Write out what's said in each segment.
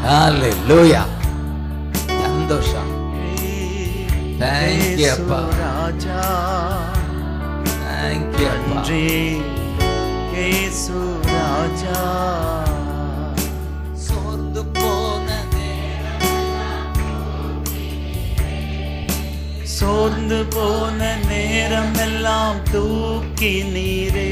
ஹalleluya சந்தோஷம் Thank you, அப்பா. ராஜா Thank you, அப்பா. நன்றி இயேசு ராஜா சோர்ந்து போனதே சோர்ந்து போன நேரம் எல்லாம் தூக்கி நீரே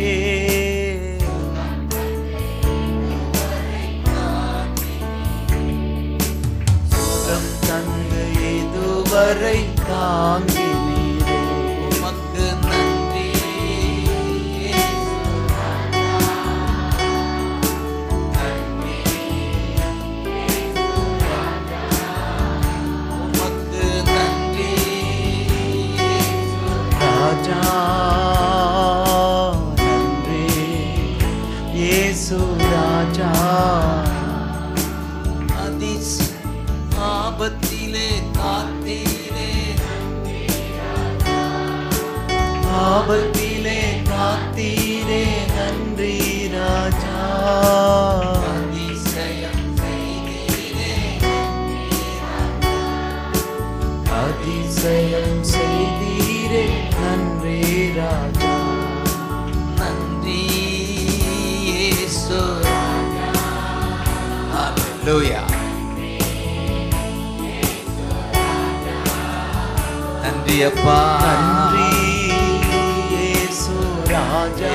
சுகம் தந்து இதுவரை தாங்கி நீரே உமக்கு நன்றி உமக்கு நன்றி ராஜா நன்றி இயேசு ராஜா அதிஸ் ஆபத்திலே காத்தீரே ஆபத்திலே காத்தீரே நன்றி ராஜா அதிசயம் செய்தீரே அதிசயம் செய்தீரே நன்றி ராஜா நன்றி இயேசு ஹalleluya நன்றி அப்பா நன்றி இயேசு ராஜா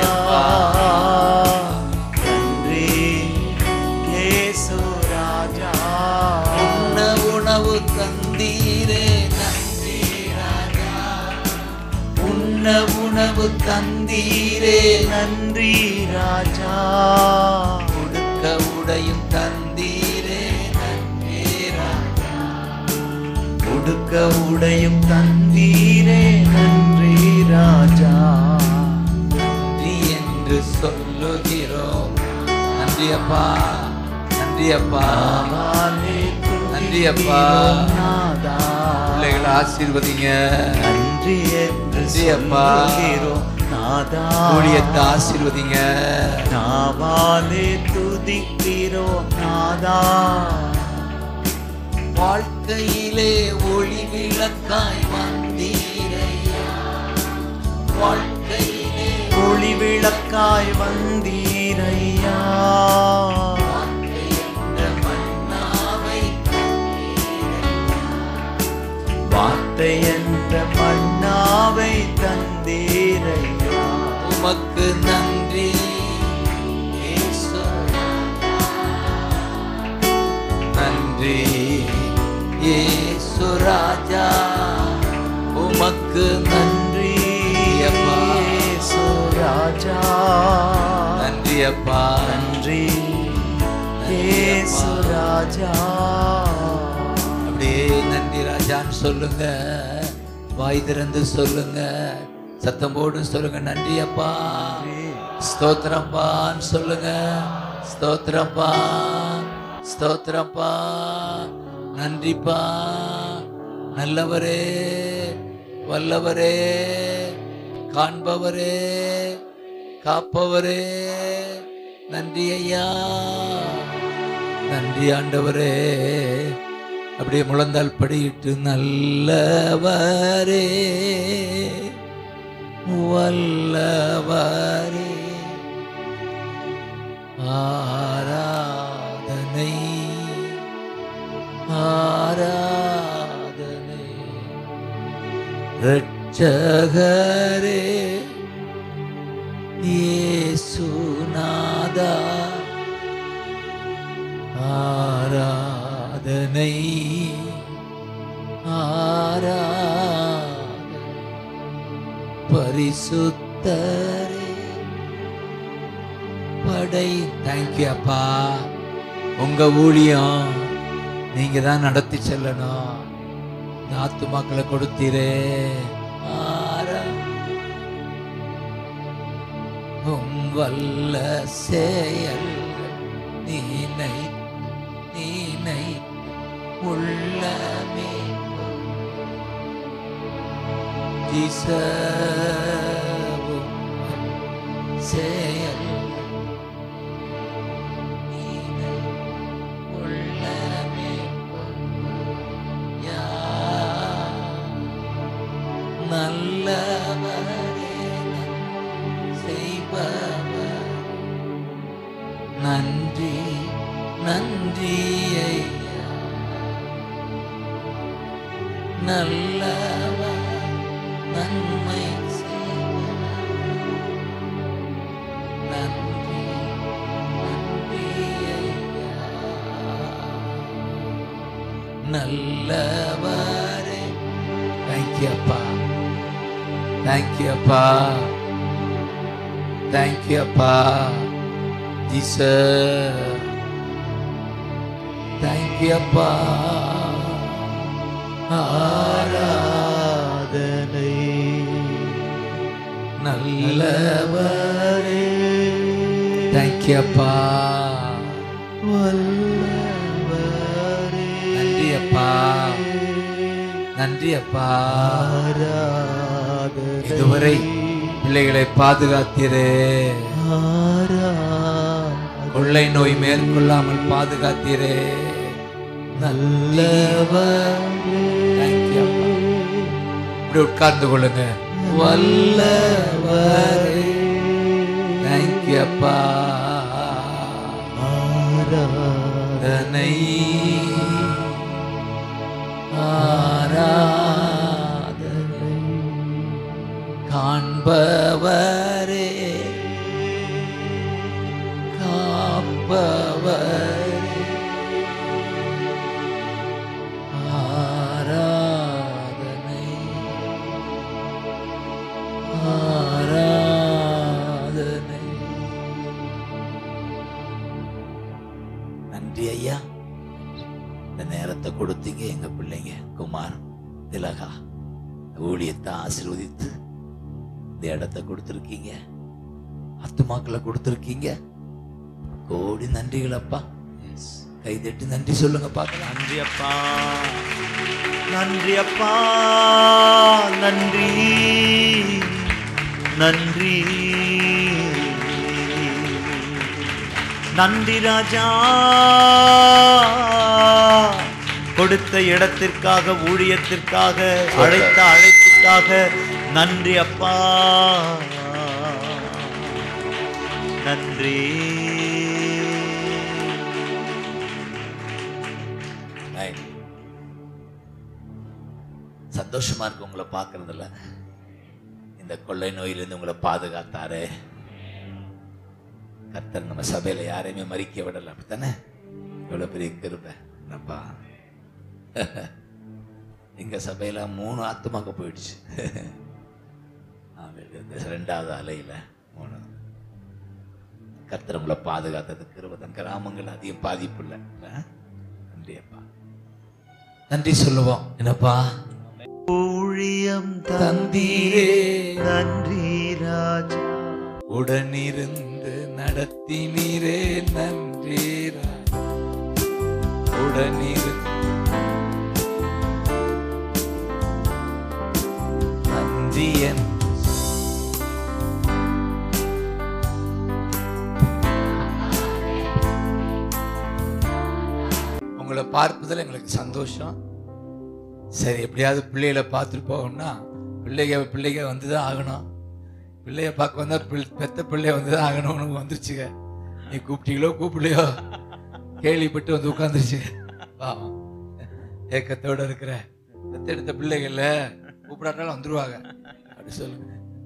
நன்றி இயேசு ராஜா உண்ண உணவு தந்தீரே நன்றி ராஜா உண்ண உணவு தந்தீரே நன்றி ராஜா கொடுக்க உடையும் தந்தீரே நன்றி ராஜா உடுக்க உடையும் தந்தீரே நன்றி ராஜா நன்றி என்று சொல்லுகிறோம் நன்றி அப்பா நன்றி அப்பா நாவாலே நன்றி அப்பா. துதிக்கிறோம் நாதா. பிள்ளைகளை ஆசீர்வதிங்க நன்றி என்று நன்றி அப்பா. சொல்லுகிறோம் நாதா ஊழியத்தை ஆசீர்வதிங்க நாவாலே துதிக்கிறோம் நாதா வாழ்க்கையிலே ஒளி விளக்காய் வந்தீரையா வாழ்க்கையிலே ஒளி விளக்காய் வந்தீரையா என்ற மன்னாவை வார்த்தை என்ற மன்னாவை தந்தீரையா உமக்கு நன்றி இயேசு. நன்றி இயேசு ராஜா உமக்கு நன்றி அப்பா இயேசு ராஜா நன்றி அப்பா நன்றி இயேசு ராஜா அப்படியே நன்றி ராஜான்னு சொல்லுங்க வாய் திறந்து சொல்லுங்க சத்தம் போடு சொல்லுங்க நன்றி அப்பா ஸ்தோத்திரப்பான்னு சொல்லுங்க ஸ்தோத்திரப்பா ஸ்தோத்திரப்பா நன்றிப்பா நல்லவரே வல்லவரே காண்பவரே காப்பவரே நன்றி ஐயா நன்றி ஆண்டவரே அப்படியே முழந்தால் படியிட்டு நல்லவரே வல்லவரே ஆராதனை ஆராதனை ரட்சகரே இயேசுநாதா ஆராதனை ஆராதனை பரிசுத்தரே படை தேங்க்யூ அப்பா உங்க ஊழியம் நீங்க தான் நடத்தி செல்லணும் இந்த ஆத்துமாக்களை கொடுத்தீரே ஆரா உம் வல்ல செயல்கள் நீனை நீனை உள்ளமே திசவும் செயல் நீனை உள்ளமே நல்லவரே செய்பவர் நன்றி நன்றி ஐயா நல்லவர் நன்மை செய்பவர் நன்றி நன்றி ஐயா நல்லவரே தேங்க்யூ அப்பா தேங்க்யூ அப்பா தேங்க்யூ அப்பா ஜீசஸ் தேங்க்யூ அப்பா ஆராதனை நல்லவரே தேங்க்யூ அப்பா வல்லவரே நன்றி அப்பா நன்றி அப்பா ஆராதனை இதுவரை பிள்ளைகளை பாதுகாத்தீரே ஆராதனை கொள்ளை நோய் மேற்கொள்ளாமல் பாதுகாத்தீரே நல்லவர் தேங்க்யூ அப்பா இப்படி உட்கார்ந்து கொள்ளுங்க வல்லவரே தேங்க்யூ அப்பா ஆராதனை அதனை ஆராதனை காண்பவரே காப்பவரே ஆராதனை ஆராதனை நன்றி ஐயா இந்த நேரத்தை கொடுத்தீங்க எங்க பிள்ளைங்க குமார் திலகா இந்த ஊழியத்தை ஆசீர்வதித்து இந்த இடத்தை கொடுத்துருக்கீங்க ஆத்துமாக்களை கொடுத்துருக்கீங்க கோடி நன்றிகள் அப்பா கைதட்டி நன்றி சொல்லுங்க பார்க்கலாம் நன்றி அப்பா நன்றி அப்பா நன்றி நன்றி நன்றி ராஜா கொடுத்த இடத்திற்காக ஊழியத்திற்காக அழைத்த அழைப்புக்காக நன்றி அப்பா நன்றி Right. சந்தோஷமா இருக்கு உங்களை பார்க்கறதுல இந்த கொள்ளை நோயிலிருந்து உங்களை பாதுகாத்தாரு கர்த்தர் நம்ம சபையில யாரையுமே மறிக்க விடல அப்படித்தானே எவ்வளவு பெரிய கிருபை என்னப்பா எங்க சபையில மூணு ஆத்துமாக்க போயிடுச்சு ஆமென். இந்த ரெண்டாவது அலையில மூணு கர்த்தர் உங்களை பாதுகாத்தது கிருபதன் கிராமங்கள் அதிகம் பாதிப்பு இல்லை நன்றி அப்பா நன்றி சொல்லுவோம் என்னப்பா ஊழியம் தந்தீரே நன்றி ராஜா உடனிருந்து நடத்தினீரே நன்றி ராஜா. உடனிருந்து நன்றி என் உங்களை பார்ப்பதில் எங்களுக்கு சந்தோஷம் சரி எப்படியாவது பிள்ளைகளை பார்த்துட்டு போகணும்னா பிள்ளைக பிள்ளைக வந்து தான் ஆகணும் பிள்ளைய பார்க்க வந்தா பிள்- பெத்த பிள்ளைய வந்து தான் ஆகணும்னு வந்துருச்சுங்க நீ கூப்பிட்டீங்களோ கூப்பிடலையோ கேள்விப்பட்டு வந்து உட்காந்துருச்சு பாவம் ஏக்கத்தோட இருக்கிற பெத்தெடுத்த பிள்ளைகள்ல கூப்பிடாட்டாலும் வந்துருவாங்க அப்படி சொல்லுங்க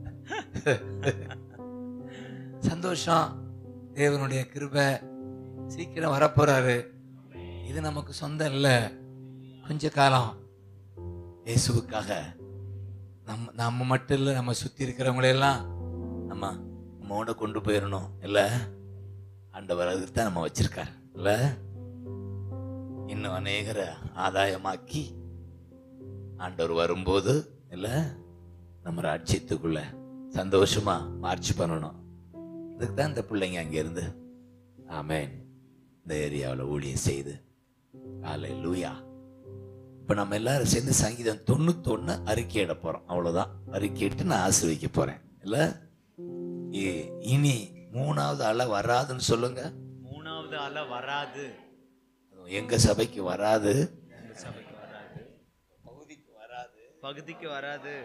சந்தோஷம் தேவனுடைய கிருபை சீக்கிரம் வரப்போறாரு இது நமக்கு சொந்தம் இல்லை கொஞ்ச காலம் இயேசுவுக்காக நம்ம நம்ம மட்டும் இல்லை நம்ம சுற்றி இருக்கிறவங்களையெல்லாம் நம்ம நம்மோட கொண்டு போயிடணும் இல்லை ஆண்டவர் அதுக்கு தான் நம்ம வச்சிருக்கார் இல்லை இன்னும் அநேகரை ஆதாயமாக்கி ஆண்டவர் வரும்போது இல்லை நம்ம ராட்சியத்துக்குள்ள சந்தோஷமா மார்ச் பண்ணணும் அதுக்கு தான் இந்த பிள்ளைங்க அங்கேருந்து ஆமென் இந்த ஏரியாவில் ஊழியம் செய்து காலை லூயா இப்போ நம்ம எல்லாரும் சேர்ந்து சங்கீதம் தொண்ணூத்தொன்னு அறிக்கையிட போகிறோம் அவ்வளோதான் அறிக்கையிட்டு நான் ஆசிர்வதிக்க போகிறேன் இல்லை இனி மூணாவது அலை வராதுன்னு சொல்லுங்க மூணாவது அலை வராது அதுவும் எங்க சபைக்கு வராது பகுதிக்கு வராது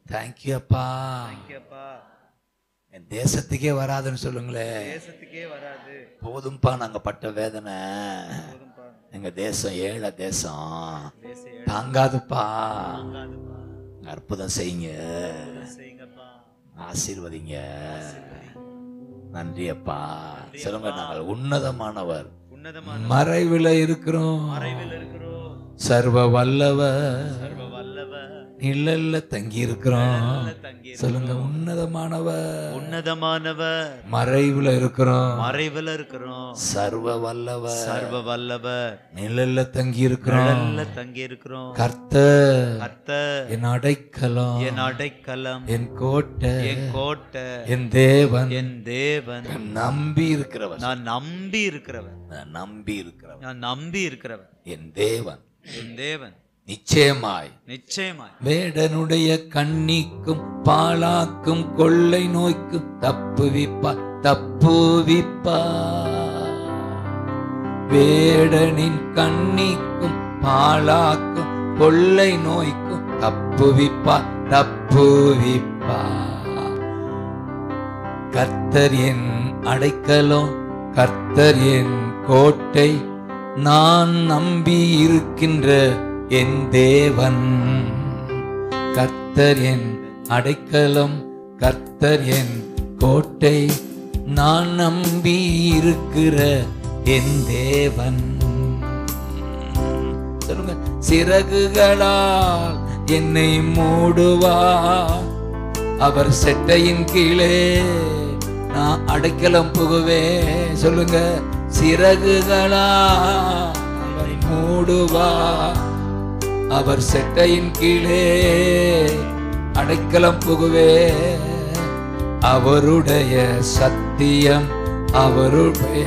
தேங்க்யூ அப்பா ஐயப்பா என் தேசத்துக்கே வராதுன்னு சொல்லுங்களேன் தேசத்துக்கே வராது போதும்பா நாங்க பட்ட வேதனை போதும்பா எங்க தேசம் ஏழை தேசம் தேச தாங்காதுப்பா தாங்காதுப்பா அற்புதம் செய்யுங்க செய்யுங்கப்பா ஆசீர்வதிங்க நன்றி அப்பா சொல்லுங்க நாங்கள் உன்னதமானவர் உன்னதமான மறைவில் இருக்கிறோம் மறைவில் இருக்கிறோம் சர்வ வல்லவர் சர்வ வல்லவ நிழல்ல தங்கி இருக்கிறோம் தங்கி சொல்லுங்க உன்னதமானவர் உன்னதமானவர் மறைவில் இருக்கிறோம் மறைவில் இருக்கிறோம் சர்வ வல்லவர் சர்வ வல்லவர் நிழல்ல தங்கி இருக்கிறோம் நிழல்ல தங்கி இருக்கிறோம் கர்த்தர் கர்த்தர் என் அடைக்கலம் என் அடைக்கலம் என் கோட்டை என் கோட்டை என் தேவன் என் தேவன் நம்பி இருக்கிறவர் நான் நம்பி இருக்கிறவன் நான் நம்பி இருக்கிறவர் நான் நம்பி இருக்கிறவன் என் தேவன் என் தேவன் நிச்சயமாய் நிச்சயமாய் வேடனுடைய கண்ணிக்கும் பாலாக்கும் கொள்ளை நோய்க்கும் தப்புவிப்பா தப்புவிப்பா வேடனின் கண்ணிக்கும் பாலாக்கும் கொள்ளை நோய்க்கும் தப்புவிப்பா தப்புவிப்பா கர்த்தர் என் அடைக்கலம் கர்த்தர் என் கோட்டை நான் நம்பி இருக்கின்ற என் தேவன் கர்த்தர் என் அடைக்கலம் கர்த்தர் என் கோட்டை நான் நம்பி இருக்கிற என் தேவன் சொல்லுங்க சிறகுகளால் என்னை மூடுவார் அவர் செட்டையின் கீழே நான் அடைக்கலம் புகுவே சொல்லுங்க சிறகுகளா அவர் மூடுவா அவர் செட்டையின் கீழே அடைக்கலம் புகுவே அவருடைய சத்தியம் அவருடைய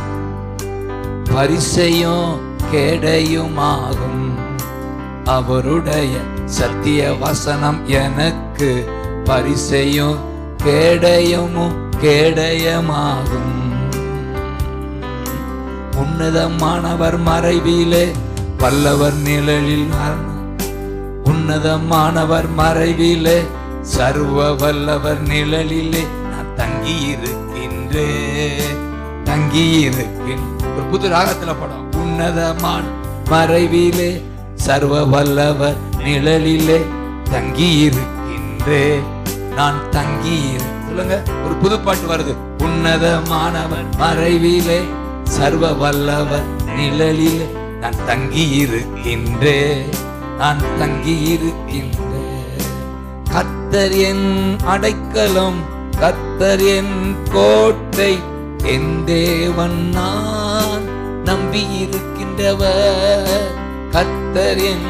பரிசையும் கேடையுமாகும் அவருடைய சத்திய வசனம் எனக்கு பரிசையும் கேடயமும் கேடயமாகும் உன்னதமானவர் மறைவிலே வல்லவர் நிழலில் மரணம் உன்னதமானவர் மறைவிலே சர்வ வல்லவர் நிழலிலே நான் தங்கி இருக்கின்றேன் தங்கி இருக்கின்றேன் ஒரு புது ராகத்துல படம் உன்னதமான மறைவிலே சர்வ வல்லவர் நிழலிலே தங்கி இருக்கின்றேன் நான் தங்கி இரு- சொல்லுங்க ஒரு புது பாட்டு வருது உன்னதமானவர் மறைவிலே சர்வ வல்லவர் நிழலிலே நான் தங்கி இருக்கின்றேன் நான் தங்கி இருக்கின்றேன் கத்தர் என் அடைக்கலம் கத்தர் என் கோட்டை என் தேவன் நான் நம்பி இருக்கின்றவர் கத்தர் என்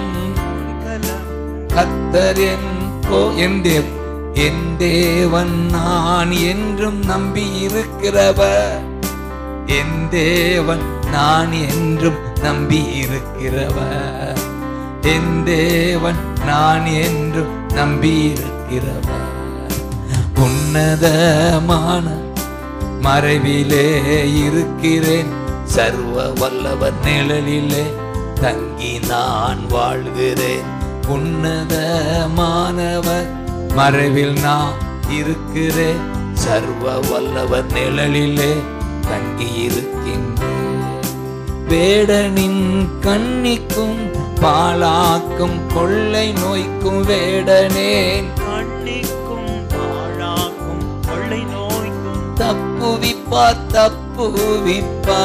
கத்தர் என் கோ என் தேவ் என் தேவன் நான் என்றும் நம்பி இருக்கிறவர் என் தேவன் நான் என்றும் நம்பி இருக்கிறவர் என் தேவன் நான் என்றும் நம்பி இருக்கிறவர் உன்னதமான மறைவிலே இருக்கிறேன் சர்வ வல்லவர் நிழலிலே தங்கி நான் வாழ்கிறேன் உன்னதமானவர் மறைவில் நான் இருக்கிறேன் சர்வ வல்லவர் நிழலிலே தங்கி இருக்கின்றேன் வேடனின் கண்ணிக்கும் பாலாக்கும் கொள்ளை நோய்க்கும் வேடனேன் கண்ணிக்கும் பாழாக்கும் கொள்ளை நோய்க்கும் தப்புவிப்பா தப்புவிப்பா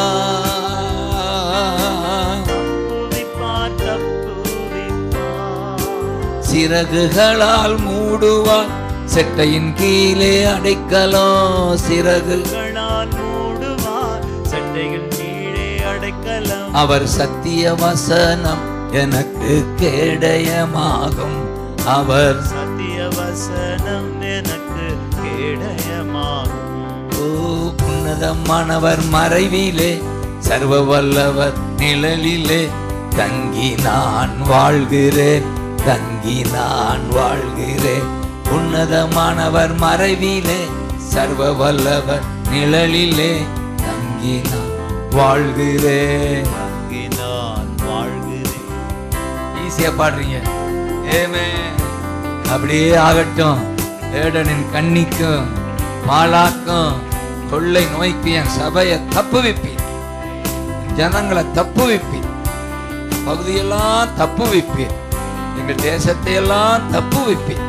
தப்புவிப்பார் தப்புவிப்பார் சிறகுகளால் மூடுவார் செட்டையின் கீழே அடைக்கலம் சிறகு களால் மூடுவார் சட்டைகள் கீழே அடைக்கலம் அவர் சத்திய வசனம் எனக்கு கேடயமாகும் அவர் சத்திய வசனம் எனக்கு கேடயமாகும் ஓ, உன்னதமானவர் மறைவிலே சர்வ வல்லவர் நிழலிலே தங்கி நான் வாழ்கிறேன் தங்கி நான் வாழ்கிறேன் உன்னதமானவர் மறைவிலே சர்வ வல்லவர் நிழலிலே தங்கி நான் வாழ்கிறேன் அங்கே நான் வாழ்கிறேன் ஈஸியா பாடுறீங்க ஏமே அப்படியே ஆகட்டும் வேடனின் கண்ணிக்கும் மாலாக்கும் கொள்ளை நோய்க்கு என் சபையை தப்புவிப்பீர் ஜனங்களை தப்புவிப்பீர் பகுதியெல்லாம் தப்புவிப்பீர் எங்கள் தேசத்தை எல்லாம் தப்புவிப்பீர்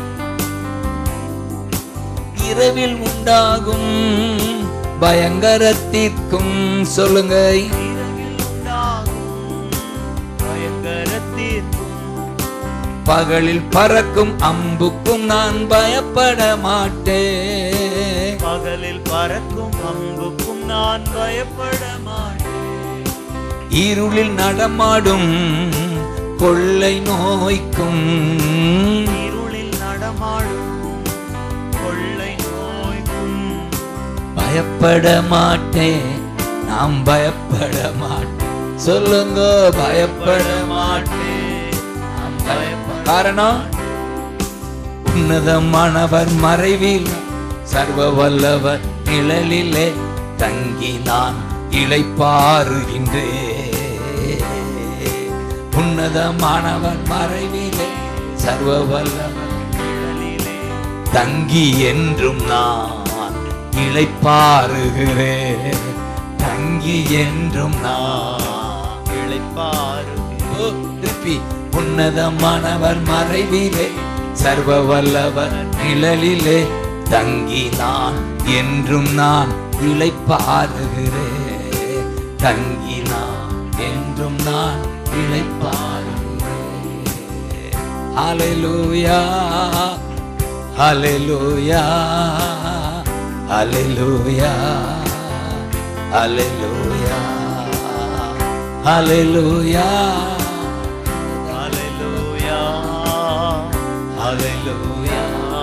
இரவில் உண்டாகும் பயங்கரத்திற்கும் சொல்லுங்க இரவில் உண்டாகும் பயங்கரத்திற்கும் பகலில் பறக்கும் அம்புக்கும் நான் பயப்பட மாட்டேன் பகலில் பறக்கும் அம்புக்கும் நான் பயப்பட மாட்டேன் இருளில் நடமாடும் கொள்ளை நோய்க்கும் இருளில் நடமாடும் கொள்ளை நோய்க்கும் பயப்பட மாட்டேன் நாம் பயப்பட மாட்டேன் சொல்லுங்க பயப்பட மாட்டேன் நாம் பயப்பட காரணம் உன்னதமானவர் மறைவில் சர்வ வல்லவர் நிழலிலே தங்கி நான் இளைப்பாறுகின்றேன் உன்னதமானவர் மறைவிலே சர்வ வல்லவர் நிழலிலே தங்கி என்றும் நான் இளைப்பாறுகிறேன் தங்கி என்றும் நான் இளைப்பாறுகிறேன் ஓ, திருப்பி உன்னதமானவர் மறைவிலே சர்வ வல்லவர் நிழலிலே தங்கி நான் என்றும் நான் இளைப்பாறுகிறேன் தங்கி நான் என்றும் நான் இளைப்பாறுகிறேன் ஹalleluya ஹalleluya ஹalleluya ஹalleluya ஹalleluya ஹalleluya ஹalleluya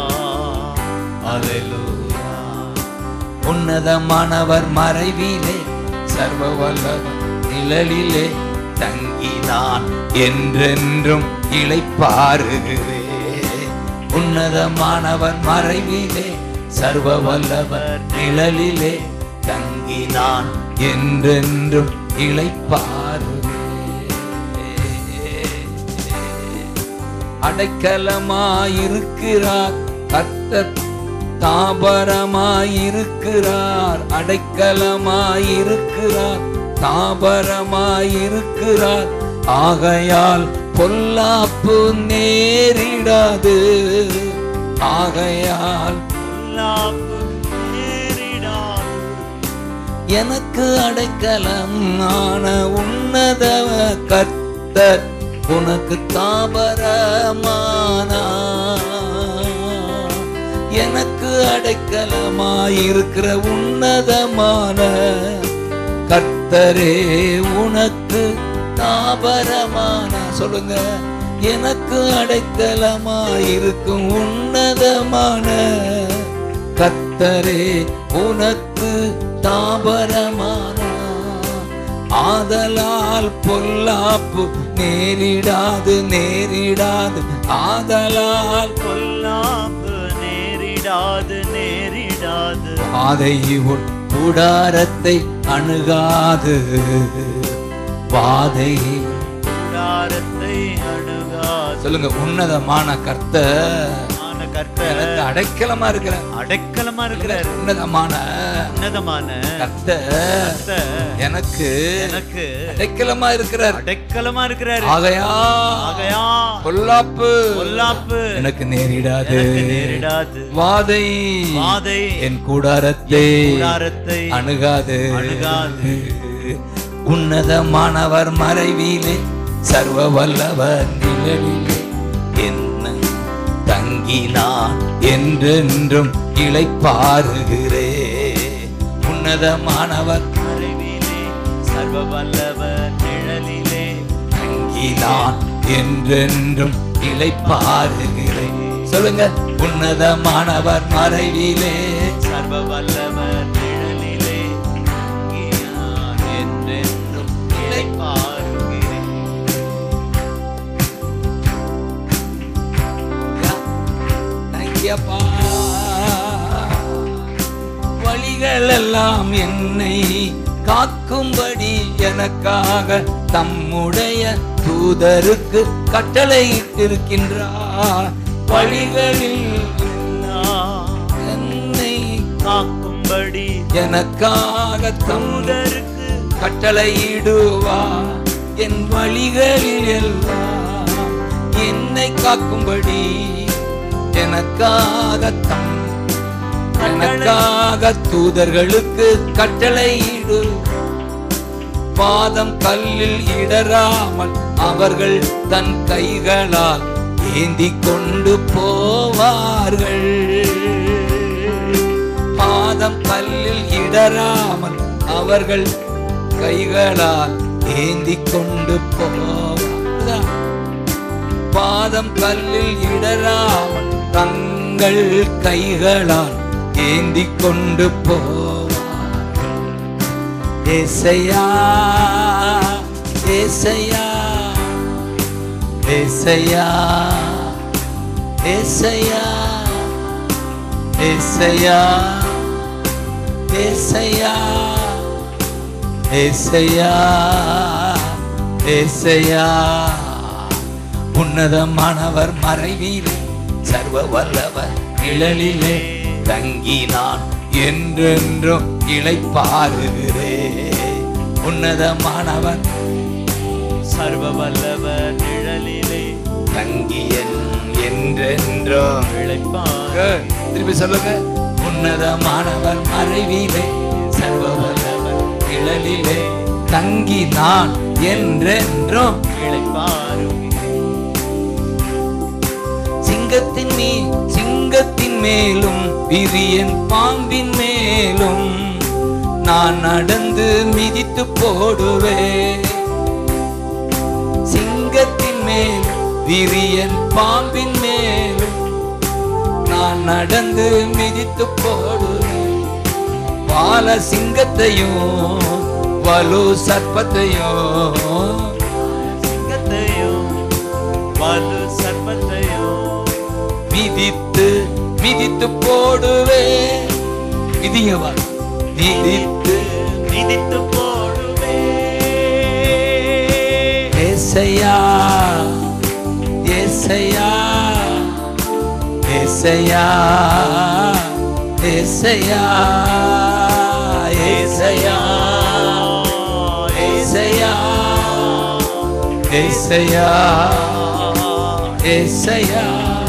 ஹalleluya உன்னதமானவர் மறைவிலே சர்வ வல்லவர் நிழலிலே தங்கி நான் என்றென்றும் இளைப்பாறுகிறேன் உன்னதமானவர் மறைவிலே சர்வ வல்லவர் நிழலிலே தங்கி நான் என்றென்றும் இளைப்பாறுகிறேன் அடைக்கலமாயிருக்கிறார் கர்த்தர் தாபரமாயிருக்கிறார் அடைக்கலமாயிருக்கிறார் தாபரமாயிருக்கிறார் ஆகையால் பொல்லாப்பு நேரிடாது ஆகையால் பொல்லாப்பு நேரிடாது எனக்கு அடைக்கலம் ஆன உன்னதவ கர்த்தர் உனக்கு தாபரமானா எனக்கு அடைக்கலமாயிருக்கிற உன்னதமான கர்த்தரே உனக்கு தாபரமான சொல்லுங்க எனக்கு அடைக்கலமாயிருக்கும் உன்னதமான கர்த்தரே உனக்கு தாபரமான ஆதலால் பொல்லாப்பு நேரிடாது நேரிடாது ஆதலால் பொல்லாப்பு நேரிடாது நேரிடாது பாதை உன் கூடாரத்தை அணுகாது பாதை கூடாரத்தை அணுகாது சொல்லுங்க உன்னதமான கர்த்தர் ஞான எனக்கு கர்த்தர் அடைக்கலமா இருக்கிற அடைக்கலமா இருக்கிறார் உன்னதமான உன்னதமான கர்த்தர் கர்த்தர் எனக்கு எனக்கு அடைக்கலமா இருக்கிறார் அடைக்கலமா இருக்கிறார் ஆகையா ஆகையா பொல்லாப்பு பொல்லாப்பு எனக்கு நேரிடாது எனக்கு நேரிடாது வாதை வாதை என் கூடாரத்தை கூடாரத்தை அணுகாது அணுகாது. உன்னதமானவர் மறைவிலே சர்வ வல்லவர் நிழலிலே என்ன தங்கினான் என்றென்றும் இளைப்பாறுகிறே உன்னதமானவர் மறைவிலே சர்வ வல்லவர் நிழலிலே தங்கினான் என்றென்றும் இளைப்பாறுகிறேன் சொல்லுங்க உன்னதமானவர் மறைவிலே சர்வ வல்லவர் நிழலிலே தங்கினான் என்றென்றும் இளைப்பாறுகிறேன் தேங்க்யூப்பா வழிகள் எல்லாம் என்னை காக்கும்படி எனக்காக தம்முடைய தூதருக்கு கட்டளையிட்டிருக்கின்றார் வழிகளில் நான் என்னை காக்கும்படி எனக்காக தூதருக்கு கட்டளையிடுவா என் வழிகளில் எல்லாம் என்னை காக்கும்படி எனக்காக தம் எனக்காக தூதர்களுக்கு கட்டளையிடு பாதம் கல்லில் இடராமல் அவர்கள் தன் கைகளால் ஏந்தி கொண்டு போவார்கள் பாதம் கல்லில் இடராமல் அவர்கள் கைகளால் ஏந்தி கொண்டு போவார்கள் பாதம் கல்லில் இடராமல் தங்கள் கைகளால் ஏந்தி கொண்டு போவார்கள் ஏசையா ஏசையா ஏசையா ஏசையா ஏசையா ஏசையா ஏசையா ஏசையா உன்னதமானவர் மறைவிலே சர்வ வல்லவர் நிழலிலே தங்கினான் என்றென்றும் இளைப்பாருகிறே உன்னதமானவர் சர்வ வல்லவர் நிழலிலே தங்கியன் என்றென்றும் இழைப்பார் திருப்பி சொல்லுங்க உன்னதமானவர் மறைவிலே சர்வ வல்லவர் நிழலிலே தங்கினான் என்றென்றும் இழைப்பாரும் சிங்கத்தின் மீ சிங்கத்தின் மேலும் விரியன் பாம்பின் மேலும் நான் நடந்து மிதித்து போடுவேன் சிங்கத்தின் மேல் விரியன் பாம்பின் மேலும் நான் நடந்து மிதித்து போடுவேன் பால சிங்கத்தையும் வலு சர்ப்பத்தையும் சிங்கத்தையும் வலு சர்ப்பத்தையும் மிதித்து மிதித்து போடுவே மிதியவா மிதித்து மிதித்து போடுவே ஏசையா ஏசையா ஏசையா ஏசையா ஏசையா ஏசையா ஏசையா ஏசையா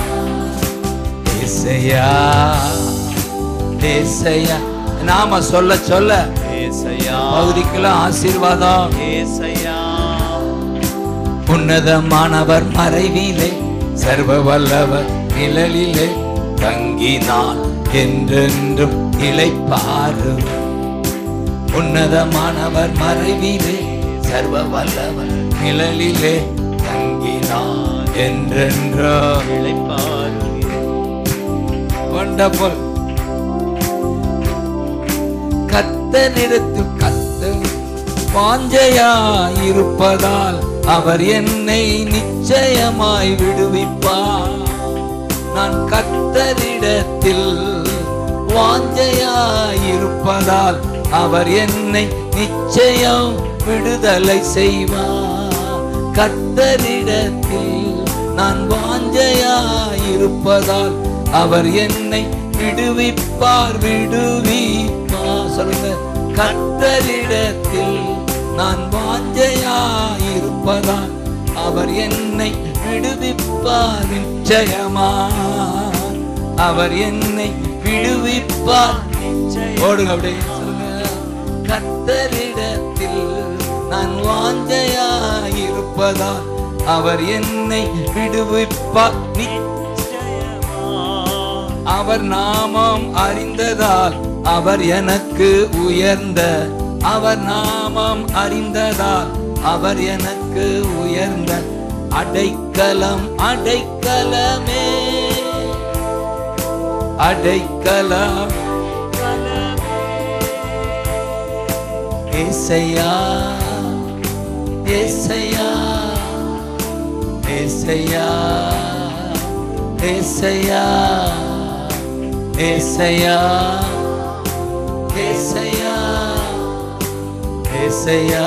ஏசையா ஏசையா நாம சொல்ல சொல்ல ஏசையா பகுதிக்கெல்லாம் ஆசீர்வாதம் ஏசையா உன்னதமானவர் மறைவிலே சர்வ வல்லவர் நிழலிலே தங்கினான் என்றென்றும் இளைப்பாரு உன்னதமானவர் மறைவிலே சர்வ வல்லவர் நிழலிலே தங்கினான் என்றென்றும் இழைப்பாருகிறேன் வண்டர்ஃபுல் கத்தனிடத்தில் கத்த வாஞ்சையாயிருப்பதால் அவர் என்னை நிச்சயமாய் விடுவிப்பார் நான் கத்தரிடத்தில் வாஞ்சையாயிருப்பதால் அவர் என்னை நிச்சயம் விடுதலை செய்வார் கத்தரிடத்தில் நான் வாஞ்சையாயிருப்பதால் அவர் என்னை விடுவிப்பார் விடுவிப்பார் சொல்லுங்க கத்தரிடத்தில் நான் வாஞ்சையாயிருப்பதால் அவர் என்னை விடுவிப்பார் நிச்சயமா அவர் என்னை விடுவிப்பார் ஓடுங்க அப்படியே சொல்லுங்க கத்தரிடத்தில் நான் வாஞ்சையாயிருப்பதால் அவர் என்னை விடுவிப்பார் நிச்சயமா அவர் நாமம் அறிந்ததால் அவர் எனக்கு உயர்ந்த அவர் நாமம் அறிந்ததால் அவர் எனக்கு உயர்ந்த அடைக்கலம் அடைக்கலமே அடைக்கலம் ஏசையா ஏசையா ஏசையா ஏசையா ஏசையா ஏசையா ஏசையா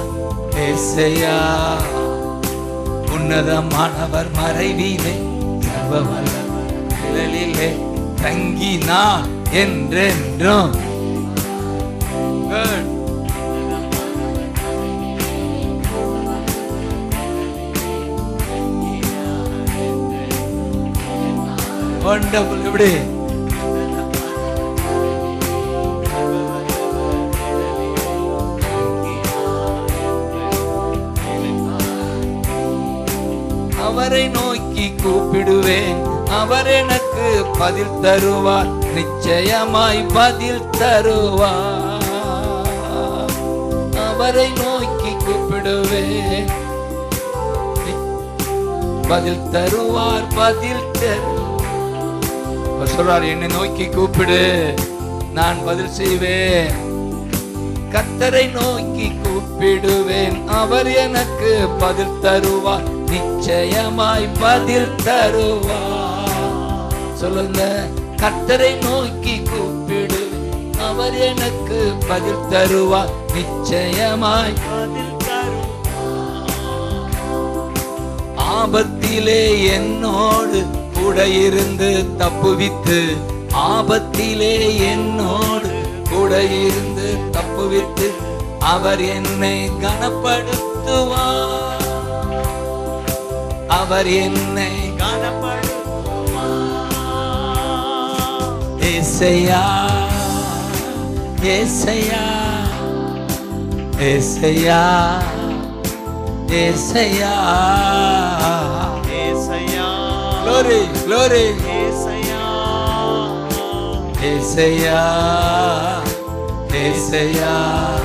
ஏசையா உன்னதமானவர் மறைவிலே சர்வ வல்லவர் நிழலிலே தங்கினான் என்றென்றும் Good. Wonderful. எப்படி அவரை நோக்கி கூப்பிடுவேன் அவர் எனக்கு பதில் தருவார் நிச்சயமாய் பதில் தருவார் அவரை நோக்கி கூப்பிடுவேன் நி- பதில் தருவார் பதில் தரு அவர் சொல்றார் என்னை நோக்கி கூப்பிடு நான் பதில் செய்வேன் கத்தரை நோக்கி கூப்பிடுவேன் அவர் எனக்கு பதில் தருவார் நிச்சயமாய் பதில் தருவார் சொல்லுங்க கத்தரை நோக்கி கூப்பிடுவேன் அவர் எனக்கு பதில் தருவார் நிச்சயமாய் பதில் தரும் ஆபத்திலே என்னோடு கூட இருந்து தப்புவித்து ஆபத்திலே என்னோடு கூட இருந்து தப்புவித்து அவர் என்னை கனப்படுத்துவார் அவர் என்னை காணப்படுவார் ஏசையா ஏசையா ஏசையா ஏசையா ஏசையா glory glory ஏசையா ஏசையா ஏசையா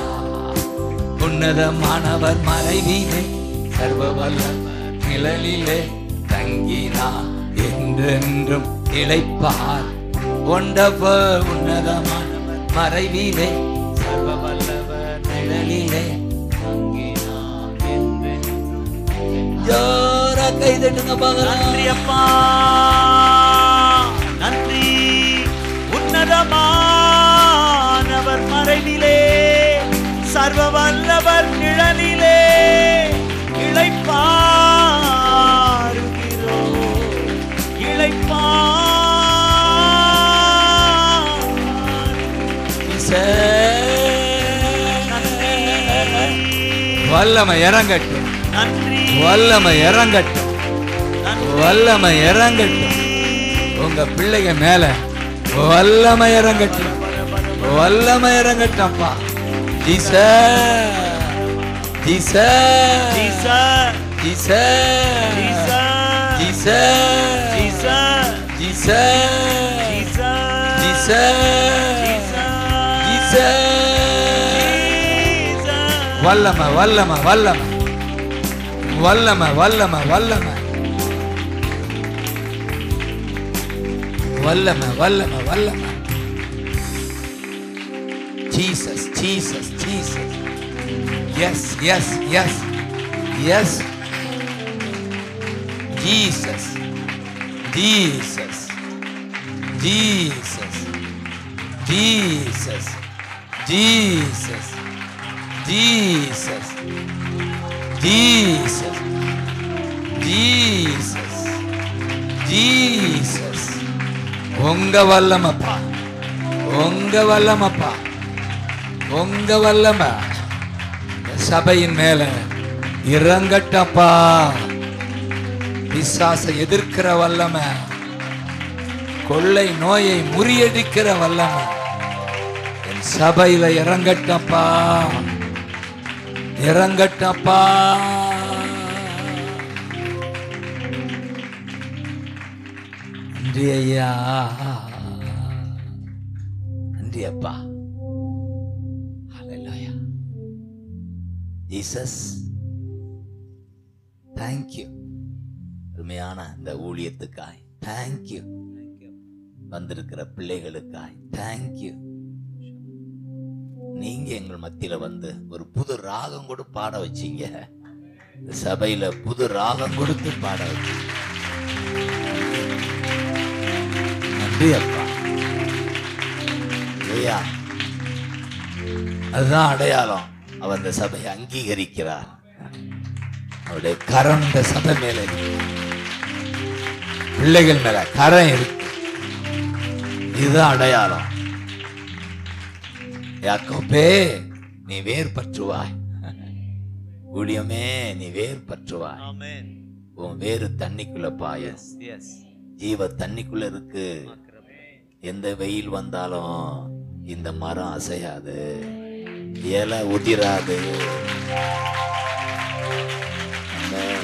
உன்னதமானவர் மறைவிலே சர்வ வல்லவர் நிழலிலே தங்கினார் என்றென்றும் இளைப்பார் ஒண்டவர் உன்னதமானவர் மறைவிலே சர்வ வல்லவர் நிழலிலே தங்கினார் என்றென்றும். ஜோரா கை தட்டுங்க பார்க்கலாம் நன்றி அப்பா நன்றி உன்னதமானவர் மறைவிலே சர்வ வல்லவர் நிழலிலே இளைப்பாருகிறோம் இளைப்பார் வல்லமை இறங்கட்டும் நன்றி வல்லமை இறங்கட்டும் நன்றி வல்லமை இறங்கட்டும் உங்க பிள்ளைங்க மேல வல்லமை இறங்கட்டும் வல்லமை இறங்கட்டும்ப்பா ஜீச ஜீச ஜீசஸ் ஜீச ஜீசஸ் ஜீச ஜீசஸ் ஜீச ஜீசஸ் ஜீச ஜீச வல்லமை வல்லமை வல்லமை வல்லமை வல்லமை வல்லமை வல்லமை வல்லமை வல்லமை Jesus Jesus Jesus yes yes yes yes Jesus Jesus Jesus Jesus Jesus Jesus Jesus Jesus Jesus உங்க வல்லமப்பா உங்க வல்லமப்பா உங்க வல்லம இந்த சபையின் மேல இறங்கட்டப்பா பிசாசை எதிர்க்கிற வல்லம கொள்ளை நோயை முறியடிக்கிற வல்லம என் சபையில இறங்கட்டப்பா இறங்கட்டப்பா நன்றி ஐயா நன்றி அப்பா ஹalleluya ஜீசஸ் தேங்க்யூ அருமையான இந்த ஊழியத்துக்காய் தேங்க்யூ வந்திருக்கிற பிள்ளைகளுக்காய் தேங்க்யூ நீங்க எங்கள் மத்தியில வந்து ஒரு புது ராகம் கூட பாட வச்சீங்க இந்த சபையில புது ராகம் கொடுத்து பாட வச்சீங்க நன்றி அப்பா ஐயா அதுதான் அடையாளம் அவர் இந்த சபையை அங்கீகரிக்கிறார் அவருடைய கரம் இந்த சபை மேல இருக்கு. பிள்ளைகள் மேல கரம் இருக்கு இதுதான் அடையாளம் யாக்கோப்பே நீ வேர் பற்றுவாய் ஊழியமே நீ வேர் பற்றுவாய் Amen. உன் வேறு தண்ணிக்குள்ள பாய Yes, yes. ஜீவ தண்ணிக்குள்ள இருக்கு பார்க்கிறோமே. எந்த வெயில் வந்தாலும் இந்த மரம் அசையாது இலை உதிராது ஆமென்.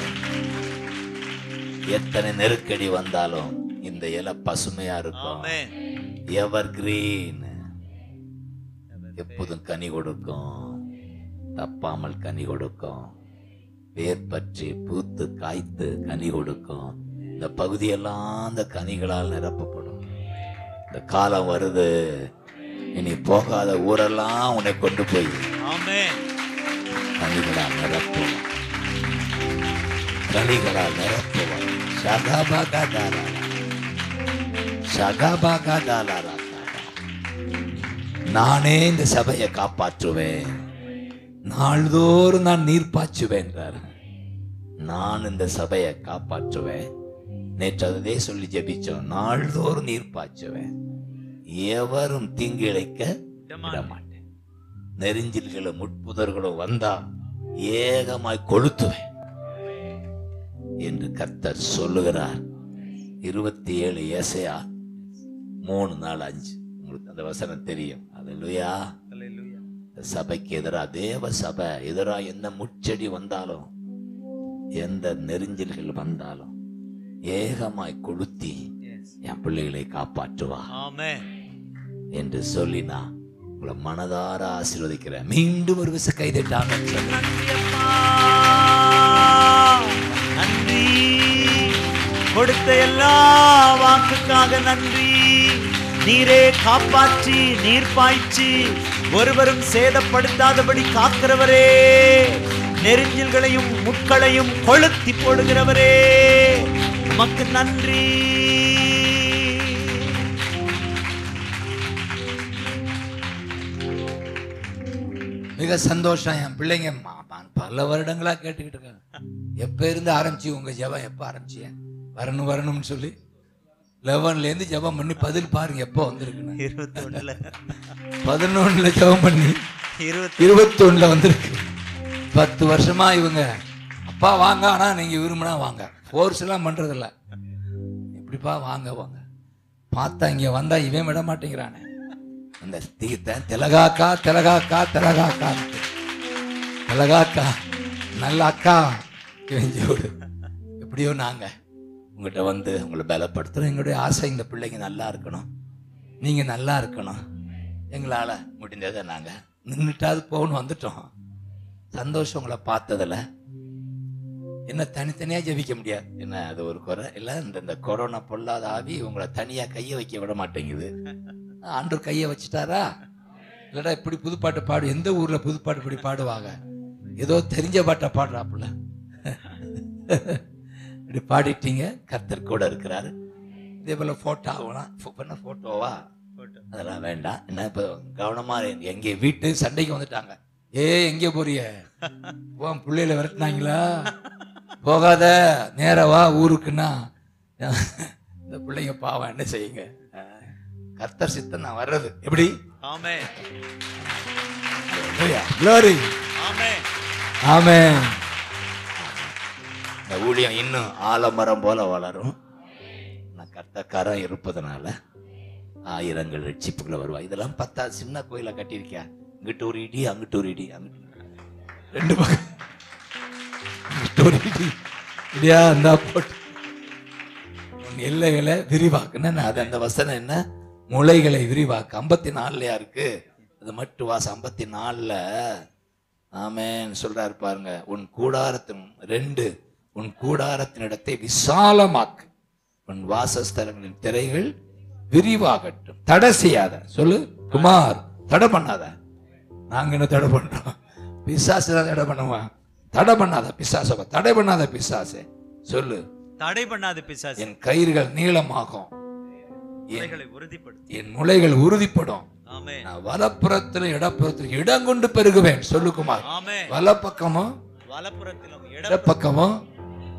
எத்தனை நெருக்கடி வந்தாலும் இந்த இலை பசுமையா இருக்கும் Amen. எவர் கிரீன் எப்போதும் கனி கொடுக்கும் தப்பாமல் கனி கொடுக்கும் வேர் பற்றி பூத்து காய்த்து கனி கொடுக்கும் இந்த பகுதியெல்லாம் அந்த கனிகளால் நிரப்பப்படும் இந்த காலம் வருது இனி போகாத ஊரெல்லாம் உன்னை கொண்டு போய் Amen. கனிகளால் நிரப்புவான் கனிகளால் நிரப்புவான் சகாபாகாதாரா சகாபாகாதாரா நானே இந்த சபையை காப்பாற்றுவேன் நாள்தோறும் நான் நீர் பாய்ச்சுவேன் என்றார் நான் இந்த சபையை காப்பாற்றுவேன் நேற்று அதே சொல்லி ஜெபிச்சோம் நாள்தோறும் நீர் பாய்ச்சுவேன் எவரும் தீங்கு இழைக்க விட மாட்டேன் நெறிஞ்சில்களும் முட்புதர்களும் வந்தா ஏகமாய் கொளுத்துவேன் என்று கர்த்தர் சொல்லுகிறார் இருபத்தி ஏழு ஏசையா மூணு நாள் அஞ்சு உங்களுக்கு அந்த வசனம் தெரியும் அல்லேலூயா Hallelujah. இந்த சபைக்கு எதிரா தேவ சபை எதிரா என்ன முச்செடி வந்தாலும் எந்த நெறிஞ்சல்கள் வந்தாலும் ஏகமாய் கொளுத்தி Yes. என் பிள்ளைகளை காப்பாற்றுவா Amen. என்று சொல்லி நான் உங்களை மனதார ஆசீர்வதிக்கிறேன் மீண்டும் ஒரு விச கைதட்டாங்க நன்றி அப்பா. நன்றி கொடுத்த எல்லா வாக்குக்காக நன்றி நீரே காப்பாற்றி நீர் பாய்ச்சி ஒருவரும் சேதப்படுத்தாதபடி காக்கிறவரே நெருஞ்சில்களையும் முட்களையும் கொளுத்தி போடுகிறவரே உமக்கு நன்றி மிக சந்தோஷம் என் பிள்ளைங்க ம- ம- பல வருடங்களா கேட்டுக்கிட்டு இருக்காங்க எப்ப இருந்து ஆரம்பிச்சு உங்க ஜெபம் எப்ப ஆரம்பிச்சிய வரணும் வரணும்னு சொல்லி லெவன்ல இருந்து ஜெபம் பண்ணி பதில் பாருங்க எப்போ வந்திருக்குன்னு இருபத்தி ஒண்ணுல பதினொன்னுல ஜெபம் பண்ணி இருபத்தி இருபத்தொன்னுல வந்திருக்கு பத்து வருஷமா இவங்க அப்பா வாங்க ஆனா நீங்க விரும்பினா வாங்க ஃபோர்ஸ் எல்லாம் பண்றதில்ல இப்படிப்பா வாங்க வாங்க பார்த்தா இங்க வந்தா இவன் விட மாட்டேங்கிறானே அந்த தீர்த்த திலகாக்கா திலகாக்கா திலகாக்கா திலகாக்கா நல்ல அக்கா இவன் ஜோடு எப்படியோ நாங்க உங்கள்கிட்ட வந்து உங்களை பலப்படுத்துறோம் எங்களுடைய ஆசை இந்த பிள்ளைங்க நல்லா இருக்கணும் நீங்க நல்லா இருக்கணும் எங்களால முடிஞ்சதை நாங்க நின்றுட்டாவது போகணும் வந்துட்டோம் சந்தோஷம் உங்களை பார்த்ததுல என்ன தனித்தனியா ஜெபிக்க முடியாது என்ன அது ஒரு குறை இல்ல இந்த இந்த கொரோனா பொல்லாத ஆவி உங்களை தனியா கையை வைக்க விட மாட்டேங்குது ஆண்டவர் கையை வச்சுட்டாரா இல்லடா இப்படி புதுப்பாட்டு பாடு எந்த ஊர்ல புதுப்பாட்டு இப்படி பாடுவாங்க ஏதோ தெரிஞ்ச பாட்டை பாடுறாப்புல இப்படி பாடிட்டீங்க கர்த்தர் கூட இருக்கிறாரு இதே போல போட்டோ ஆகலாம் பண்ண போட்டோவா அதெல்லாம் வேண்டாம் என்ன இப்போ கவனமா இருங்க. எங்க வீட்டு சண்டைக்கு வந்துட்டாங்க ஏ எங்க போறிய உன் பிள்ளையில விரட்டினாங்களா போகாத நேரா வா ஊருக்குன்னா இந்த பிள்ளைங்க பாவம் என்ன செய்யுங்க அஹ், கர்த்தர் சித்தம் நான் வர்றது எப்படி ஆமே Glory. ஆமே ஆமென் இந்த ஊழியம் இன்னும் ஆலமரம் போல வளரும் நான் கர்த்தக்காரம் இருப்பதனால ஆயிரங்கள் ரட்சிப்புகளை வருவா இதெல்லாம் பத்தா சின்ன கோயில கட்டியிருக்கியா இங்கிட்டு ஒரு இடி அங்கிட்டு ஒரு இடி அங்கிட்டு ரெண்டு பக்கம் இங்கிட்டு ஒரு இடி இடியா அந்த போட்டு உன் எல்லைகளை விரிவாக்குன்னு நான் அது அந்த வசனம் என்ன முளைகளை விரிவாக்கு ஐம்பத்தி நாலுலயா இருக்கு அது மட்டும் வாசம் ஐம்பத்தி நாலுல ஆமென் சொல்றாரு பாருங்க உன் கூடாரத்தின் ரெண்டு உன் கூடாரத்தின் இடத்தை விசாலமாக்கு உன் வாசஸ்தலங்களின் திரைகள் விரிவாகட்டும் தடை செய்யாத சொல்லு குமார் தடை பண்ணாத நாங்க என்ன தடை பண்றோம் பிசாசு தான் தடை பண்ணுவான் தடை பண்ணாத பிசாச தடை பண்ணாத பிசாசே சொல்லு தடை பண்ணாத பிசாசு என் கயிறுகள் நீளமாகும் என் பிள்ளைகளை உறுதிப்படுத்தும் என் முளைகள் உறுதிப்படும் ஆமே நான் வலப்புறத்திலும் இடப்புறத்திலும் இடம் கொண்டு பெருகுவேன் சொல்லு குமார் ஆமே வலப்பக்கமும் வலப்புறத்திலும் இடம் இடப்பக்கமும்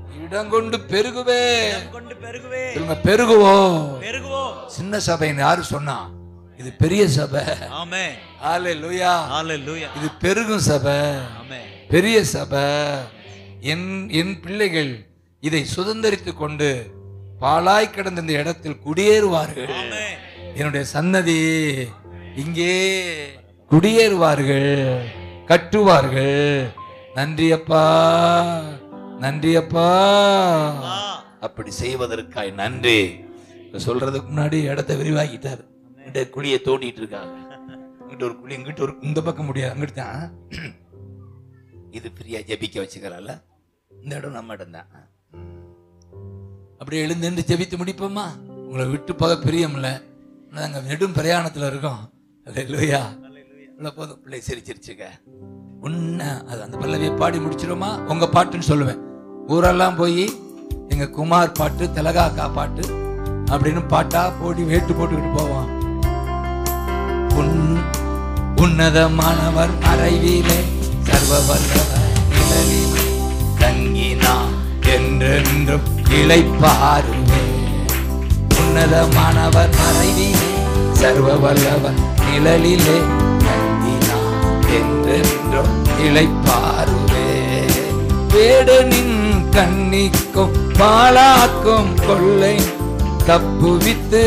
இடங்கொண்டு பெருகுவே இடம் கொண்டு பெருகுவே சொல்லுங்க பெருகுவோம் பெருகுவோம் சின்ன சபைன்னு யாரு சொன்னா இது பெரிய சபை ஆமே ஆலே லூயா ஹalleluya இது பெருகும் சபை ஆமே பெரிய சபை என் என் பிள்ளைகள் இதை சுதந்திரித்துக் கொண்டு பாழாய் கிடந்த இந்த இடத்தில் குடியேறுவார்கள் ஆமே என்னுடைய சன்னதி இங்கே குடியேறுவார்கள் கட்டுவார்கள் நன்றி அப்பா நன்றி அப்பா ஆ அப்படி செய்வதற்காய் நன்றி இப்ப சொல்றதுக்கு முன்னாடி இடத்த விரிவாக்கிட்டாரு இங்கிட்ட குழியை தோண்டிட்டு இருக்காங்க இங்கிட்ட ஒரு குழி இங்கிட்ட ஒரு இந்த பக்கம் முடியாது அங்கிட்டு தான் இது ஃப்ரீயா ஜெபிக்க வச்சுக்கிறால இந்த இடம் நம்ம இடம் தான் அப்படியே எழுந்து ஜெபித்து முடிப்போமா உங்களை விட்டு போக பிரியமில்ல நாங்க நெடும் பிரயாணத்துல இருக்கோம் அல்லேலூயா உள்ள போதும் பிள்ளை சிரிச்சிருச்சுங்க உன்ன அது அந்த பல்லவியை பாடி முடிச்சிருமா உங்க பாட்டுன்னு சொல்லுவேன் ஊரெல்லாம் போய் எங்க குமார் பாட்டு திலகாக்கா பாட்டு அப்படின்னு பாட்டா போடி வேட்டு போட்டுக்கிட்டு போவான் உன் உன்னதமானவர் மறைவிலே சர்வ வல்லவர் நிழலிலே தங்கினான் என்றென்றும் இளைப்பாருவே உன்னதமானவர் மறைவிலே சர்வ வல்லவர் நிழலிலே தங்கினான் என்றென்றும் இளைப்பாருவே வேடனின் கண்ணிக்கும் பாழாக்கும் கொள்ளை தப்புவித்து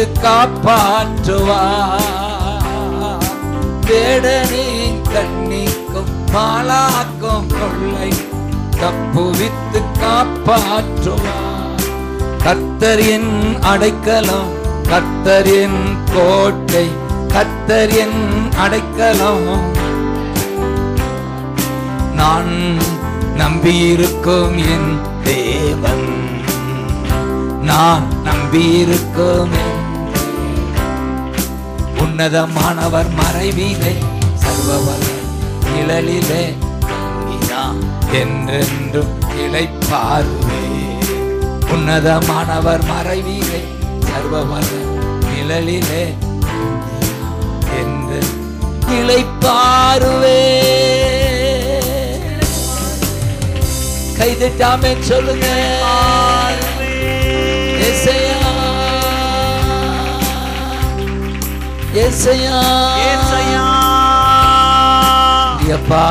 காப்பாற்றுவார் வேடனின் கண்ணிக்கும் பாழாக்கும் கொள்ளை தப்புவித்து காப்பாற்றுவார் கர்த்தர் என் அடைக்கலம் கர்த்தர் என் கோட்டை கர்த்தர் என் அடைக்கலம் நான் நம்பியிருக்கும் என் தேவன் நான் நம்பியிருக்கும் என் உன்னதமானவர் மறைவிலே சர்வவல்ல நிழலிலே தங்கினான் என்றென்றும் இளைப்பாருவே உன்னதமானவர் மறைவிலே சர்வவல்ல நிழலிலே தங்கினான் என்று இளைப்பாருவே கைதட்டாமே சொல்லுங்க ஏசையா ஏசையா ஏசையா அப்பா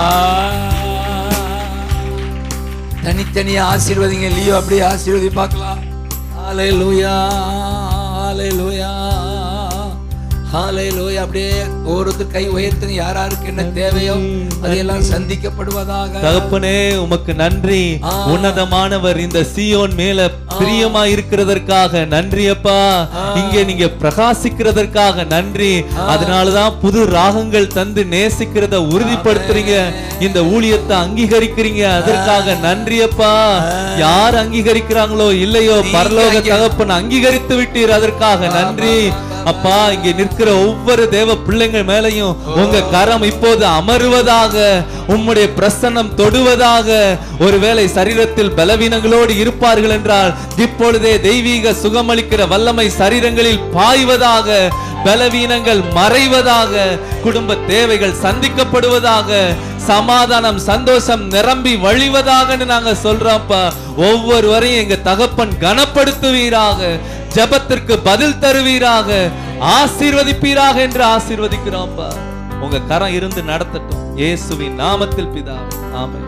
தனித்தனியா ஆசீர்வதிங்க லியோ அப்படியே ஆசீர்வதி பார்க்கலாம் ஹாலே லூயா ஹாலே லூயா ஹாலே லூயா அப்படியே ஒருத்தர் கை உயர்த்துங்க யார் யாருக்கு என்ன தேவையோ அதையெல்லாம் சந்திக்கப்படுவதாக தகப்பனே உமக்கு நன்றி ஆ. உன்னதமானவர் இந்த சியோன் மேல பிரியமா இருக்கிறதற்காக நன்றி அப்பா இங்கே நீங்க பிரகாசிக்கிறதற்காக நன்றி அதனாலதான் புது ராகங்கள் தந்து நேசிக்கிறத உறுதிப்படுத்துறீங்க இந்த ஊழியத்தை அங்கீகரிக்கிறீங்க அதற்காக நன்றி அப்பா யார் அங்கீகரிக்கிறாங்களோ இல்லையோ பரலோக தகப்பன் அங்கீகரித்து விட்டீர் அதற்காக நன்றி அப்பா இங்கே நிற்கிற ஒவ்வொரு தேவ பிள்ளைங்கள் மேலையும் உங்க கரம் இப்போது அமருவதாக உம்முடைய பிரசன்னம் தொடுவதாக ஒருவேளை சரீரத்தில் பலவீனங்களோடு இருப்பார்கள் என்றால் இப்பொழுதே தெய்வீக சுகமளிக்கிற வல்லமை சரீரங்களில் பாய்வதாக பலவீனங்கள் மறைவதாக குடும்ப தேவைகள் சந்திக்கப்படுவதாக சமாதானம் சந்தோஷம் நிரம்பி வழிவதாகன்னு நாங்க சொல்றோம்ப்பா ஒவ்வொருவரையும் எங்க தகப்பன் கனப்படுத்துவீராக ஜெபத்திற்கு பதில் தருவீராக ஆசீர்வதிப்பீராக என்று ஆசீர்வதிக்கிறோம்ப்பா உங்க கரம் இருந்து நடத்தட்டும் இயேசுவின் நாமத்தில் பிதாவே ஆமென்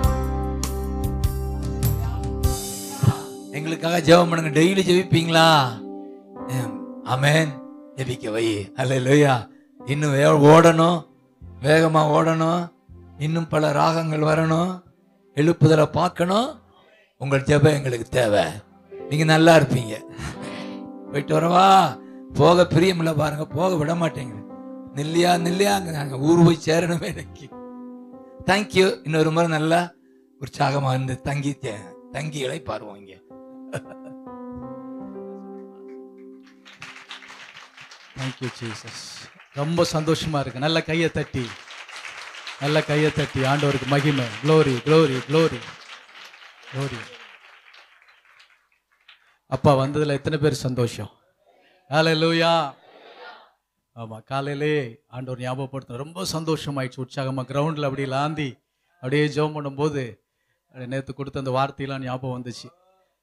எங்களுக்காக ஜெபம் பண்ணுங்க டெய்லி ஜெபிப்பீங்களா ஹம், ஆமென் ஜெபிக்க வை அல்லேலூயா இன்னும் வே ஓடணும் வேகமா ஓடணும் இன்னும் பல ராகங்கள் வரணும் எழுப்புதலை பார்க்கணும் உங்கள் ஜெபம் எங்களுக்கு தேவை நீங்க நல்லா இருப்பீங்க போயிட்டு வரவா போக பிரியமில்ல பாருங்க போக விட மாட்டேங்க நில்லையா நில்லையா அங்க நாங்க ஊர் போய் சேரணுமே எனக்கு தேங்க்யூ இன்னொரு முறை நல்லா உற்சாகமா இருந்து தங்கி தே- தங்கி இளைப்பாருவோம் இங்க தேங்க்யூ ஜீசஸ் ரொம்ப சந்தோஷமா இருக்கு நல்ல கையை தட்டி நல்ல கையை தட்டி ஆண்டவருக்கு மகிமை க்ளோரி க்ளோரி க்ளோரி க்ளோரி அப்பா வந்ததுல எத்தனை பேர் சந்தோஷம் ஹalleluya ஆமா காலையிலே ஆண்டவர் ஞாபகப்படுத்த ரொம்ப சந்தோஷமாயிடுச்சு உற்சாகமா கிரவுண்டில் அப்படி லாந்தி அப்படியே ஜெபம் பண்ணும்போது நேற்று கொடுத்த அந்த வார்த்தையெல்லாம் ஞாபகம் வந்துச்சு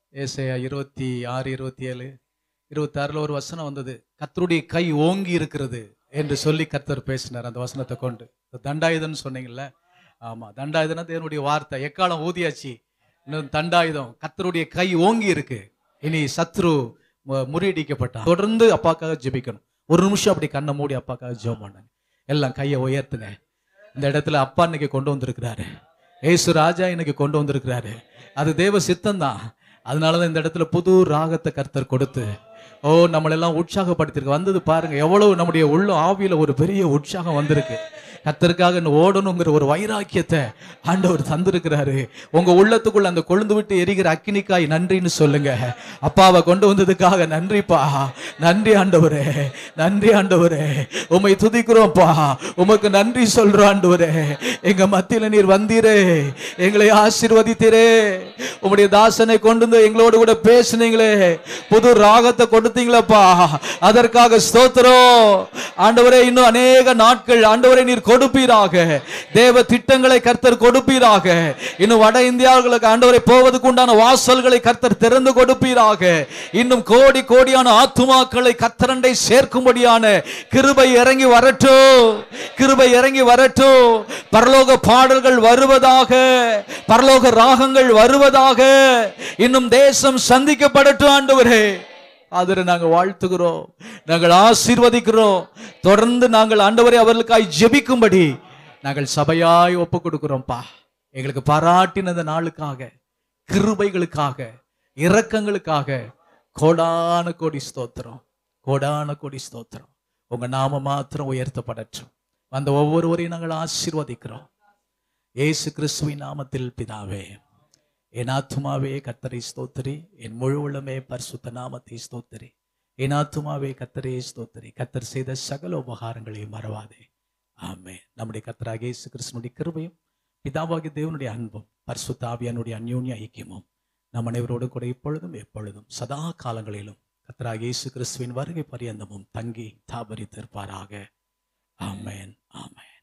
ஏசையா இருபத்தி ஆறு இருபத்தி ஏழு இருபத்தாறுல ஒரு வசனம் வந்தது கர்த்தருடைய கை ஓங்கி இருக்கிறது என்று சொல்லி கர்த்தர் பேசினார் அந்த வசனத்தை கொண்டு இந்த தண்டாயுதம்னு சொன்னீங்கல்ல ஆமா தண்டாயுதம்னா தேவனுடைய வார்த்தை எக்காலம் ஊதியாச்சு இன்னும் தண்டாயுதம் கர்த்தருடைய கை ஓங்கி இருக்கு இனி சத்ரு மு- முறியடிக்கப்பட்டான் தொடர்ந்து அப்பாக்காக ஜெபிக்கணும் ஒரு நிமிஷம் அப்படி கண்ணை மூடி அப்பாக்காக ஜெபம் பண்ணுங்க எல்லாம் கையை உயர்த்துங்க இந்த இடத்துல அப்பா இன்னைக்கு கொண்டு வந்திருக்கிறாரு ஏசு ராஜா இன்னைக்கு கொண்டு வந்திருக்கிறாரு அது தேவ சித்தம் தான் அதனாலதான் இந்த இடத்துல புது ராகத்தை கர்த்தர் கொடுத்து ஓ நம்மளெல்லாம் உற்சாகப்படுத்திருக்கு வந்தது பாருங்க எவ்வளவு நம்முடைய உள்ள ஆவியில ஒரு பெரிய உற்சாகம் வந்திருக்கு கர்த்தருக்காக இன்னும் ஓடணுங்கிற ஒரு வைராக்கியத்தை ஆண்டவர் தந்திருக்கிறாரு உங்க உள்ளத்துக்குள்ள அந்த கொழுந்து விட்டு எரிகிற அக்கினிக்காய் நன்றின்னு சொல்லுங்க அப்பாவை கொண்டு வந்ததுக்காக நன்றிப்பா நன்றி ஆண்டவரே நன்றி ஆண்டவரே உம்மை துதிக்கிறோம்ப்பா உமக்கு நன்றி சொல்றோம் ஆண்டவரே எங்க மத்தியில நீர் வந்தீரே எங்களை ஆசீர்வதித்தீரே உம்முடைய தாசனை கொண்டு வந்து எங்களோடு கூட பேசுனீங்களே புது ராகத்தை கொடுத்தீங்களப்பா அதற்காக ஸ்தோத்திரம் ஆண்டவரே இன்னும் அநேக நாட்கள் ஆண்டவரே நீர் கொடுப்பீராக தேவ திட்டங்களை கர்த்தர் கொடுப்பீராக இன்னும் வட இந்தியாவுகளுக்கு ஆண்டவரை போவதற்கு உண்டான வாசல்களை கர்த்தர் திறந்து கொடுப்பீராக இன்னும் கோடி கோடியான ஆத்துமாக்களை கர்த்தரண்டை சேர்க்கும்படியான கிருபை இறங்கி வரட்டும் கிருபை இறங்கி வரட்டும் பரலோக பாடல்கள் வருவதாக பரலோக ராகங்கள் வருவதாக இன்னும் தேசம் சந்திக்கப்படட்டும் ஆண்டவரே அதில் நாங்கள் வாழ்த்துகிறோம் நாங்கள் ஆசீர்வதிக்கிறோம் தொடர்ந்து நாங்கள் ஆண்டவரை அவர்களுக்காய் ஜெபிக்கும்படி நாங்கள் சபையாய் ஒப்பு கொடுக்கிறோம்ப்பா எங்களுக்கு பாராட்டின இந்த நாளுக்காக கிருபைகளுக்காக இரக்கங்களுக்காக கோடான கோடி ஸ்தோத்திரம் கோடான கோடி ஸ்தோத்திரம் உங்க நாம மாத்திரம் உயர்த்தப்படட்டும் வந்த ஒவ்வொருவரையும் நாங்கள் ஆசீர்வதிக்கிறோம் இயேசு கிறிஸ்துவின் நாமத்தில் பிதாவே என் ஆத்துமாவே கத்தரை ஸ்தோத்திரி என் முழு உள்ளமே பரிசுத்த நாமத்தை ஸ்தோத்திரி என் ஆத்துமாவே கத்தரே ஸ்தோத்திரி கத்தர் செய்த சகல உபகாரங்களையும் மறவாதே ஆமே நம்முடைய கத்தராக இயேசு கிறிஸ்துனுடைய கிருபையும் பிதாவாகிய தேவனுடைய அன்பும் பரிசுத்த ஆவியானுடைய அந்யோன்ய ஐக்கியமும் நம் அனைவரோடு கூட இப்பொழுதும் எப்பொழுதும் சதா காலங்களிலும் கத்தராக இயேசு கிறிஸ்துவின் வருகை பரியந்தமும் தங்கி தாபரித்திருப்பாராக ஆமென் ஆமென்